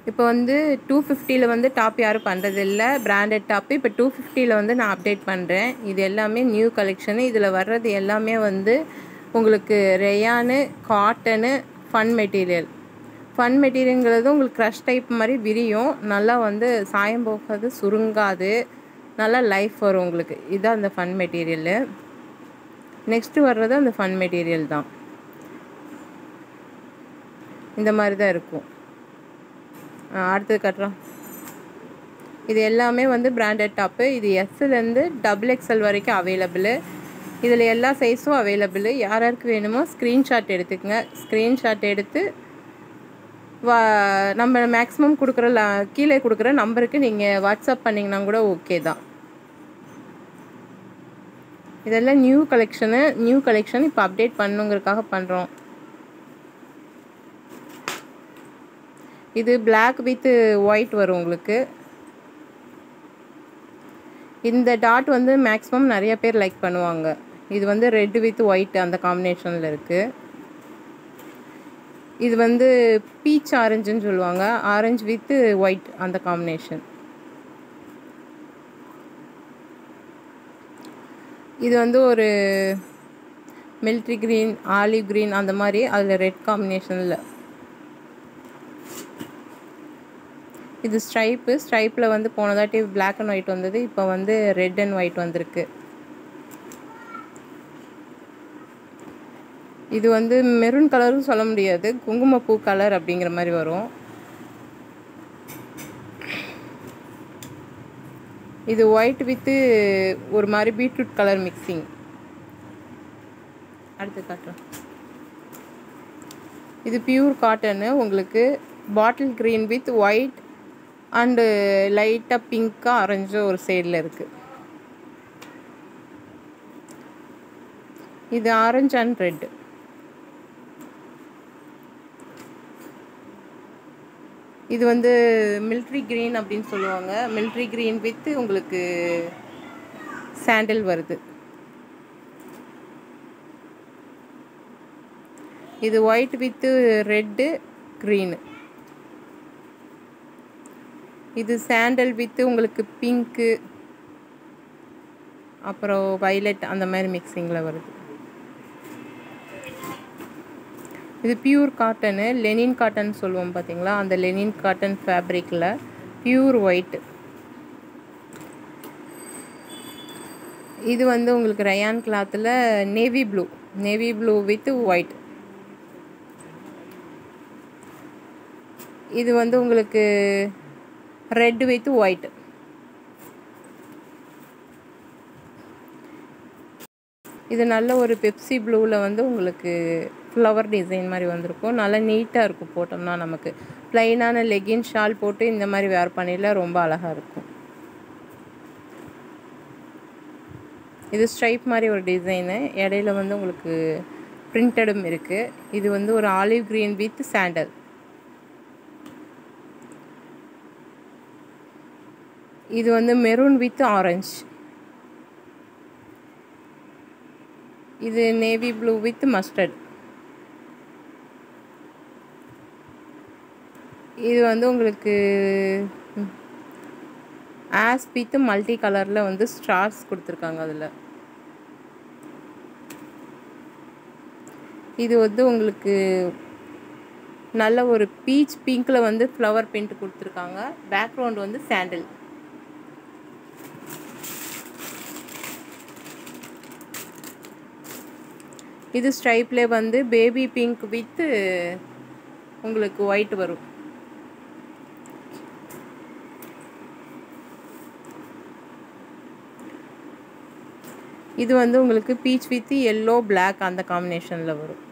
இப்போ வந்து டூ ஃபிஃப்டியில் வந்து டாப் யாரும் பண்ணுறதில்ல பிராண்டட் டாப்பு இப்போ டூ ஃபிஃப்டியில் வந்து நான் அப்டேட் பண்ணுறேன் இது எல்லாமே நியூ கலெக்ஷனு இதில் வர்றது எல்லாமே வந்து உங்களுக்கு ரேயானு காட்டனு ஃபன் மெட்டீரியல் ஃபன் மெட்டீரியல்ங்கிறது உங்களுக்கு க்ரஷ் டைப் மாதிரி விரியும் நல்லா வந்து சாயம் போகாது சுருங்காது நல்லா லைஃப் வரும் உங்களுக்கு இதுதான் அந்த ஃபன் மெட்டீரியலு நெக்ஸ்ட்டு வர்றது அந்த ஃபன் மெட்டீரியல் தான் இந்த மாதிரி தான் இருக்கும் அடுத்தது கட்டுறோம் இது எல்லாமே வந்து பிராண்டட் டாப்பு இது எஸ்லேருந்து டபுள் எக்ஸ்எல் வரைக்கும் அவைலபிளு இதில் எல்லா சைஸும் அவைலபிள் யார் யாருக்கு வேணுமோ ஸ்க்ரீன்ஷாட் எடுத்துக்கங்க ஸ்க்ரீன்ஷாட் எடுத்து வா நம்ம மேக்ஸிமம் கொடுக்குற ல கீழே கொடுக்குற நம்பருக்கு நீங்கள் வாட்ஸ்அப் பண்ணிங்கன்னா கூட ஓகே தான் இதெல்லாம் நியூ கலெக்ஷனு நியூ கலெக்ஷன் இப்போ அப்டேட் பண்ணுங்கிறதுக்காக பண்ணுறோம் இது பிளாக் வித் ஒயிட் வரும் உங்களுக்கு இந்த டாட் வந்து மேக்ஸிமம் நிறைய பேர் லைக் பண்ணுவாங்க இது வந்து ரெட் வித் ஒயிட் அந்த காம்பினேஷனில் இருக்குது இது வந்து பீச் ஆரஞ்சுன்னு சொல்லுவாங்க ஆரஞ்சு வித் ஒயிட் அந்த காம்பினேஷன் இது வந்து ஒரு மில்ட்ரி க்ரீன் ஆலிவ் க்ரீன் அந்த மாதிரி அதில் ரெட் காம்பினேஷனில் இது ஸ்ட்ரைப்பு ஸ்ட்ரைப்பில் வந்து போனதாட்டி பிளாக் அண்ட் ஒயிட் வந்தது இப்போ வந்து ரெட் அண்ட் ஒயிட் வந்திருக்கு இது வந்து மெரூன் கலரும் சொல்ல முடியாது குங்குமப்பூ கலர் அப்படிங்கிற மாதிரி வரும் இது ஒயிட் வித்து ஒரு மாதிரி பீட்ரூட் கலர் மிக்சிங் அடுத்து காட்டுறோம் இது பியூர் காட்டனு உங்களுக்கு bottle green with white and லைட்டாக பிங்க்காக ஆரஞ்சு ஒரு சைடில் இருக்குது இது ஆரஞ்சு அண்ட் ரெட்டு இது வந்து மில்ட்ரி க்ரீன் அப்படின்னு சொல்லுவாங்க மில்ட்ரி க்ரீன் வித் உங்களுக்கு சாண்டில் வருது இது ஒயிட் வித்து ரெட்டு க்ரீனு இது சாண்டல் வித்து உங்களுக்கு பிங்க்கு அப்புறம் வைலட் அந்த மாதிரி மிக்சிங்கில் வருது இது பியூர் காட்டனு லெனின் காட்டன் சொல்லுவோம் பார்த்தீங்களா அந்த லெனின் காட்டன் ஃபேப்ரிக்கில் பியூர் ஒயிட்டு இது வந்து உங்களுக்கு ரயான் கிளாத்தில் navy blue navy blue with white இது வந்து உங்களுக்கு ரெட் வித் ஒயிட் இது நல்ல ஒரு பெப்சி ப்ளூவில் வந்து உங்களுக்கு ஃப்ளவர் டிசைன் மாதிரி வந்திருக்கும் நல்லா நீட்டாக இருக்கும் போட்டோம்னா நமக்கு ப்ளைனான லெகின் ஷால் போட்டு இந்த மாதிரி வேர் பண்ணிடல ரொம்ப அழகாக இருக்கும் இது ஸ்ட்ரைப் மாதிரி ஒரு டிசைனு இடையில வந்து உங்களுக்கு பிரிண்டடும் இருக்குது இது வந்து ஒரு ஆலிவ் க்ரீன் வித் சாண்டல் இது வந்து மெரூன் வித் ஆரஞ்சு இது நேவி ப்ளூ வித் மஸ்டர்ட் இது வந்து உங்களுக்கு ஆஸ் வித் மல்டி கலரில் வந்து ஸ்டார்ஸ் கொடுத்துருக்காங்க அதில் இது வந்து உங்களுக்கு நல்ல ஒரு பீச் பிங்க்கில் வந்து ஃப்ளவர் பிரிண்ட் கொடுத்துருக்காங்க பேக்ரவுண்ட் வந்து சாண்டில் இது ஸ்ட்ரைப்ல வந்து பேபி பிங்க் வித்து உங்களுக்கு ஒயிட் வரும் இது வந்து உங்களுக்கு பீச் வித் எல்லோ பிளாக் அந்த காம்பினேஷனில் வரும்